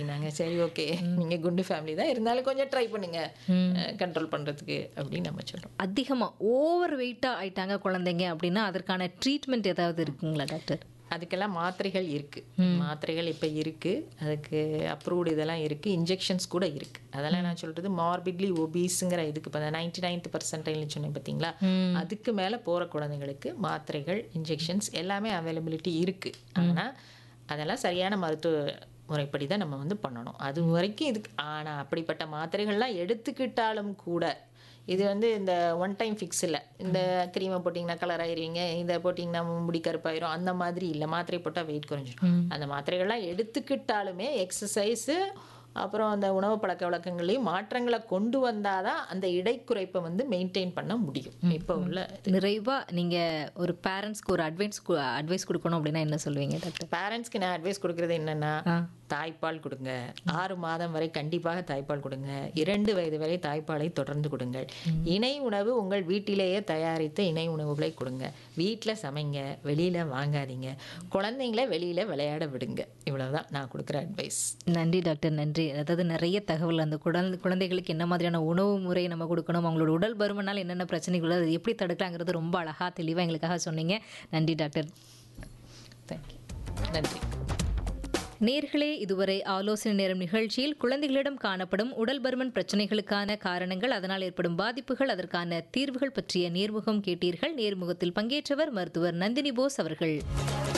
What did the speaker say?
அப்படின்னாங்க சரி ஓகே நீங்க குண்டு ஃபேமிலி தான் இருந்தாலும் கொஞ்சம் ட்ரை பண்ணுங்க கண்ட்ரோல் பண்றதுக்கு அப்படின்னு நம்ம சொல்றோம் அதிகமாக ஓவர் வெயிட்டாக ஆயிட்டாங்க குழந்தைங்க அப்படின்னா அதற்கான ட்ரீட்மெண்ட் ஏதாவது இருக்குங்களா டாக்டர் அதுக்கெல்லாம் மாத்திரைகள் இருக்கு மாத்திரைகள் இப்போ இருக்கு அதுக்கு அப்ரூவ்டு இதெல்லாம் இருக்கு இன்ஜெக்ஷன்ஸ் கூட இருக்கு அதெல்லாம் நான் சொல்றது மார்பிட்லி ஒபீஸுங்கிற இதுக்கு இப்போ நைன்டி நைன்த் பர்சன்டைல்னு சொன்னேன் பார்த்தீங்களா அதுக்கு மேலே போகிற குழந்தைங்களுக்கு மாத்திரைகள் இன்ஜெக்ஷன்ஸ் எல்லாமே அவைலபிலிட்டி இருக்கு ஆனா அதெல்லாம் சரியான மருத்துவ முறைப்படி தான் நம்ம வந்து பண்ணணும் அது வரைக்கும் இதுக்கு ஆனால் அப்படிப்பட்ட மாத்திரைகள்லாம் எடுத்துக்கிட்டாலும் கூட இது வந்து இந்த ஒன் டைம் ஃபிக்ஸ் இல்லை இந்த க்ரீமை போட்டிங்கன்னா கலர் ஆயிருவீங்க இதை போட்டிங்கன்னா முடி கருப்பாயிரும் அந்த மாதிரி இல்லை மாத்திரை போட்டால் வெயிட் குறைஞ்சிரும் அந்த மாத்திரைகள்லாம் எடுத்துக்கிட்டாலுமே எக்ஸசைஸு அப்புறம் அந்த உணவு பழக்க வழக்கங்களையும் மாற்றங்களை கொண்டு வந்தாதான் அந்த இடைக்குறைப்பை வந்து மெயின்டைன் பண்ண முடியும் இப்போ உள்ள நிறைவாக நீங்கள் ஒரு பேரண்ட்ஸ்க்கு ஒரு அட்வைஸ் அட்வைஸ் கொடுக்கணும் அப்படின்னா என்ன சொல்லுவீங்க டாக்டர் பேரண்ட்ஸ்க்கு நான் அட்வைஸ் கொடுக்குறது என்னன்னா ஆ தாய்ப்பால் கொடுங்க ஆறு மாதம் வரை கண்டிப்பாக தாய்ப்பால் கொடுங்க இரண்டு வயது வரை தாய்ப்பாலை தொடர்ந்து கொடுங்கள் இணை உணவு உங்கள் வீட்டிலேயே தயாரித்த இணை உணவுகளை கொடுங்க வீட்டில் சமைங்க வெளியில் வாங்காதீங்க குழந்தைங்கள வெளியில் விளையாட விடுங்க இவ்வளவுதான் நான் கொடுக்குற அட்வைஸ் நன்றி டாக்டர் நன்றி அதாவது நிறைய தகவல் அந்த குழந்தை குழந்தைகளுக்கு என்ன மாதிரியான உணவு முறை நம்ம கொடுக்கணும் அவங்களோட உடல் பருமனால் என்னென்ன பிரச்சனைகள் அது எப்படி தடுக்கலாங்கிறது ரொம்ப அழகாக தெளிவாக எங்களுக்காக சொன்னீங்க நன்றி டாக்டர் தேங்க்யூ நன்றி நேர்களே இதுவரை ஆலோசனை நேரம் நிகழ்ச்சியில் குழந்தைகளிடம் காணப்படும் உடல் பருமன் பிரச்சனைகளுக்கான காரணங்கள் அதனால் ஏற்படும் பாதிப்புகள் அதற்கான தீர்வுகள் பற்றிய நேர்முகம் கேட்டீர்கள் நேர்முகத்தில் பங்கேற்றவர் மருத்துவர் நந்தினி போஸ் அவர்கள்